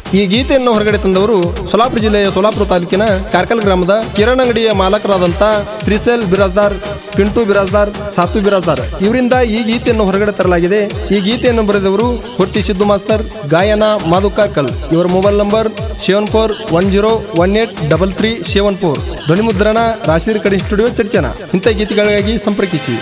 ಈ ಗೀತೆಯನ್ನು ಹೊರಗಡೆ ತಂದವರು ಸೋಲಾಪುರ ಜಿಲ್ಲೆಯ ಸೋಲಾಪುರ ತಾಲೂಕಿನ ಕಾರ್ಕಲ್ ಗ್ರಾಮದ ಕಿರಣ್ ಅಂಗಡಿಯ ಮಾಲಕರಾದಂಥ ಶ್ರೀಸೇಲ್ ಬಿರಾಜ್ದಾರ್ ಪಿಂಟು ಬಿರಾಜ್ದಾರ್ ಸಾತು ಬಿರಾಜ್ದಾರ್ ಇವರಿಂದ ಈ ಗೀತೆಯನ್ನು ಹೊರಗಡೆ ತರಲಾಗಿದೆ ಈ ಗೀತೆಯನ್ನು ಬರೆದವರು ಹೊಟ್ಟಿ ಸಿದ್ದು ಮಾಸ್ತರ್ ಗಾಯನ ಮಾಧು ಕಾರ್ಕಲ್ ಇವರ mobile number seven four one zero one eight double three seven four ಧ್ವನಿ ಮುದ್ರಣ ರಾಶಿರ್ ಕಡೆ ಸ್ಟುಡಿಯೋ ಚರ್ಚನ ಇಂಥ ಗೀತೆಗಳಿಗಾಗಿ ಸಂಪರ್ಕಿಸಿ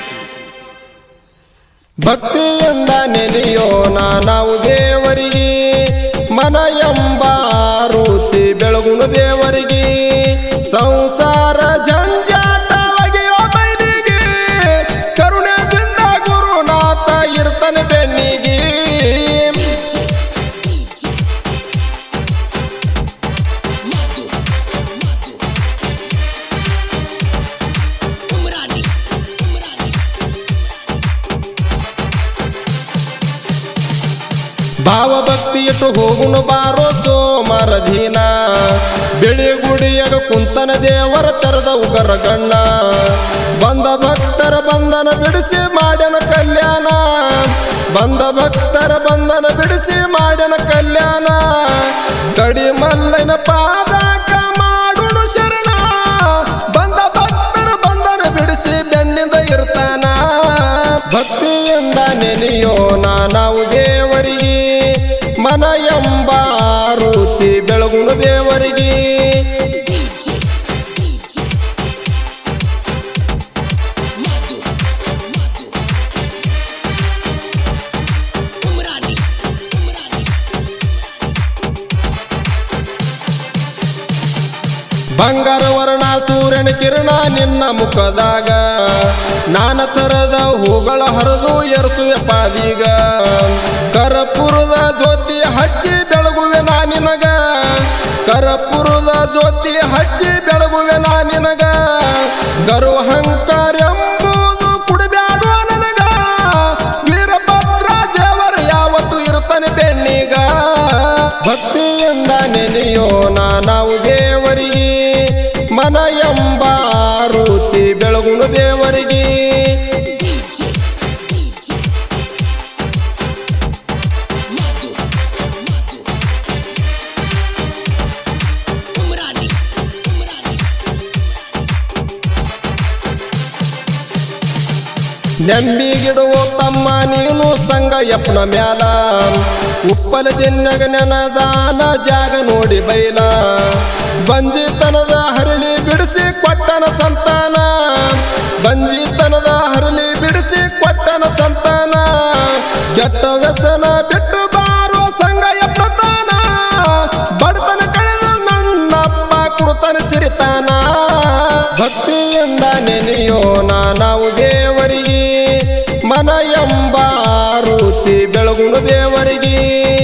ಭಕ್ತಿಯಿಂದ ನೆನೆಯೋಣ ನಾವು ದೇವರಿಗೆ ಮನ ಎಂಬ ರೂತಿ ಬೆಳಗುನು ದೇವರಿಗೆ ಸಂಸಾರ ಜಂಜಾಟ ಒಗೆಯೋ ಬೈಲಿಗೆ ಕರುಣೆದಿಂದ ಗುರುನಾಥ ಇರ್ತಾನೆ ಬೆನ್ನಿಗೆ ಭಾವಭಕ್ತಿ ಇಟ್ಟು ಹೋಗುನು ಬಾರೋ ಸೋಮರ ದಿನ ಬೆಳಿ ಗುಡಿಯಾಗ ಕುಂತನ ದೇವರ ತೆರೆದ ಉಗರ ಗಣ್ಣ ಬಂದ ಭಕ್ತರ ಬಂಧನ ಬಿಡಿಸಿ ಮಾಡ್ಯನ ಕಲ್ಯಾಣ ಬಂದ ಭಕ್ತರ ಬಂಧನ ಬಿಡಿಸಿ ಮಾಡ್ಯನ ಕಲ್ಯಾಣ ಕಡಿ ಮಲ್ಲನ ಪಾದಕ ಮಾಡುನು ಶರಣ ಬಂದ ಭಕ್ತರ ಬಂಧನ ಬಿಡಿಸಿ ಬೆನ್ನಿಂದ ಇರ್ತಾನ ಭಕ್ತಿಯಿಂದ ನೆನೆಯೋಣ ನಾವು ದೇವರಿಗೆ ಮನ ಎಂಬ ರೂತಿ ಬೆಳಗುನು ದೇವರಿಗೆ ಬಂಗಾರ ವರ್ಣ ಸೂರ್ಯನ ಕಿರಣ ನಿನ್ನ ಮುಖದಾಗ ನಾನ ತರದ ಹೂಗಳ ಹರಿದು ಎರಸುವೆ ಪಾದೀಗ ಕರಪುರದ ಜ್ಯೋತಿ ಹಚ್ಚಿ ಬೆಳಗುವೆ ನಾನಿನಗ ಕರಪುರದ ಜ್ಯೋತಿ ಹಚ್ಚಿ ಬೆಳಗುವೆ ನಾನಿನಗ ಗರು ಅಹಂಕಾರ ಎಂಬುದು ಕುಡಬ್ಯಾಡುವ ನನಗ ವೀರಭದ್ರ ದೇವರ ಯಾವತ್ತು ಇರ್ತಾನೆ ಬೆಣ್ಣಿಗ ಭಕ್ತಿಯಿಂದ ನೆನೆಯೋಣ ನಾವು ದೇವರಿಗೆ ಮನ ಎಂಬ ರೂತಿ ಬೆಳಗುನು ದೇವರಿಗೆ ನೆಂಬಿಗಿಡುವ ತಮ್ಮ ನೀನು ಸಂಗ ಯಪ್ನ ಮ್ಯಾಲ ಉಪ್ಪಲ ದಿನ್ನಗ ನೆನದಾನ ಜಾಗ ನೋಡಿ ಬೈಲ ಬಂಜಿತನದ ಹರಳಿ ಬಿಡಿಸಿ ಕೊಟ್ಟನ ಸಂತಾನ ಬಂಜಿತನದ ಹರಳಿ ಬಿಡಿಸಿ ಕೊಟ್ಟನ ಸಂತಾನ ಕೆಟ್ಟ ವ್ಯಸನ ಬಿಟ್ಟು ಬಾರುವ ಸಂಗ ಯಪ್ನತಾನ ಬಡತನ ಕಳೆದ ನನ್ನಪ್ಪ ಕುಡುತನ ಸಿರಿತಾನ ಭಕ್ತಿಯಿಂದ ನೆನೆಯೋಣ ನಾವು ದೇವರಿಗೆ ಮನ ಎಂಬ ರೂತಿ ಬೆಳಗುನು ದೇವರಿಗೆ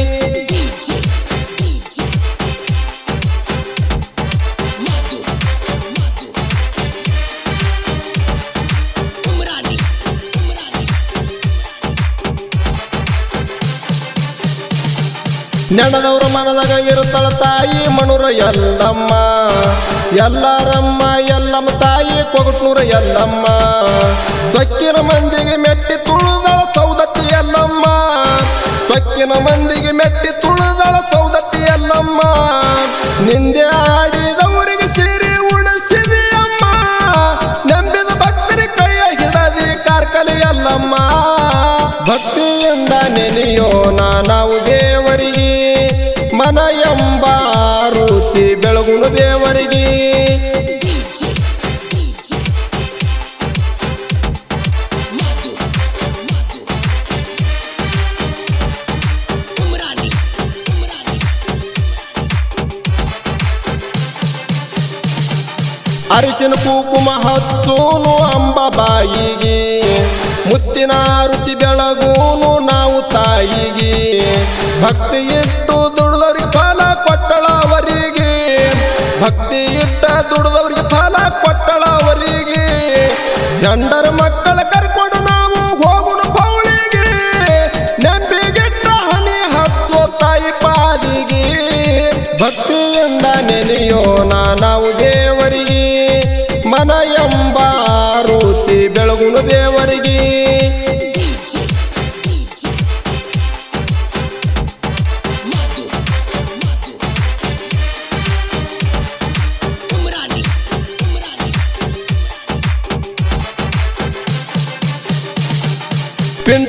ನೆನದವ್ರ ಮನದಾಗ ಇರುತ್ತಳ ತಾಯಿ ಮಣುರ ಎಲ್ಲಮ್ಮ ಎಲ್ಲರಮ್ಮ ಎಲ್ಲಮ್ಮ ತಾಯಿ ಕೊಗಟ್ನೂರ ಎಲ್ಲಮ್ಮ ಸೊಕ್ಕಿನ ಮಂದಿಗೆ ಮೆಟ್ಟಿ ತುಳಿದಳ ಸೌದತ್ತಿ ಎಲ್ಲಮ್ಮ ಸೊಕ್ಕಿನ ಮಂದಿಗೆ ಮೆಟ್ಟಿ ತುಳಿದಳ ಸೌದತ್ತಿ ಎಲ್ಲಮ್ಮ ನಿಂದೆ ಆಡಿದವರಿಗೆ ಸೀರೆ ಉಡಿಸಿದೆಯಮ್ಮ ನಂಬಿದ ಭಕ್ತರಿ ಕೈಯ ಹಿಡದಿ ಕಾರ್ಕಲಿ ಎಲ್ಲಮ್ಮ ಭಕ್ತಿಯಿಂದ ನೆನೆಯೋಣ ನಾವು ದೇವರಿಗೆ ಮನ ಎಂಬ ರೂತಿ ಬೆಳಗುನು ದೇವರಿಗೆ ಅರಿಶಿನ ಕುಕುಮ ಹಚ್ಚೂನು ಅಂಬ ಬಾಯಿಗೆ ಮುತ್ತಿನ ಆರುತಿ ಬೆಳಗೂನು ನಾವು ತಾಯಿಗೆ ಭಕ್ತಿ ಇಟ್ಟು ದುಡ್ದವ್ರಿಗೆ ಫಲ ಕೊಟ್ಟಳ ಅವರಿಗೆ ಭಕ್ತಿ ಇಟ್ಟ ದುಡ್ದವ್ರಿಗೆ ಫಲ ಕೊಟ್ಟಳ ಅವರಿಗೆ ಗಂಡರ ಮಕ್ಕಳ ಕರ್ಕೊಂಡು ನಾವು ಹೋಗುನು ಪೌಳಿಗೆ ನೆಂಪಿಗಿಟ್ಟ ಹನಿ ಹಚ್ಚೋ ತಾಯಿ ಪಾದಿಗೆ ಭಕ್ತಿಯಿಂದ ನೆನೆಯೋಣ ನಾವು ದೇವರಿಗೆ ಮನ ಎಂಬ ರೂತಿ ಬೆಳಗುನು ದೇವರಿಗೆ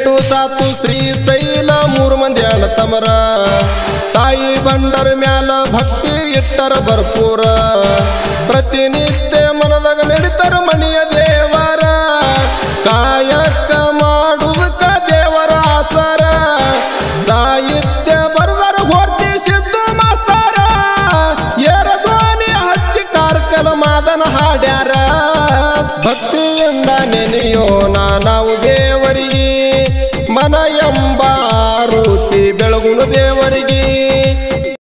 ಪಿಂಟು ಸಾತು ಶ್ರೀ ಶೈಲ ಮೂರು ಮಂದಿ ಅಣ್ಣ ತಮರ ತಾಯಿ ಬಂಡರ ಮ್ಯಾಲ ಭಕ್ತಿ ಇಟ್ಟರ ಭರ್ಪೂರ ಪ್ರತಿನಿತ್ಯ ಮನದಾಗ ನಡಿತರ ಮಣಿಯ ದೇವರ ಕಾಯಕ ಮಾಡುವುದಕ್ಕ ದೇವರ ಆಸರ ಸಾಹಿತ್ಯ ಬರದರ ಹೊರ್ತಿ ಸಿದ್ದು ಮಾಸ್ತರ ಏರ ಧ್ವನಿ ಹಚ್ಚಿ ಕಾರ್ಕಲ ಮಾದನ ಹಾಡ್ಯಾರ ಭಕ್ತಿಯಿಂದ ನೆನೆಯೋಣ ನಾವು ದೇವರಿಗೆ ಮನ ಎಂಬ ರೂತಿ ಬೆಳಗುನು ದೇವರಿಗೆ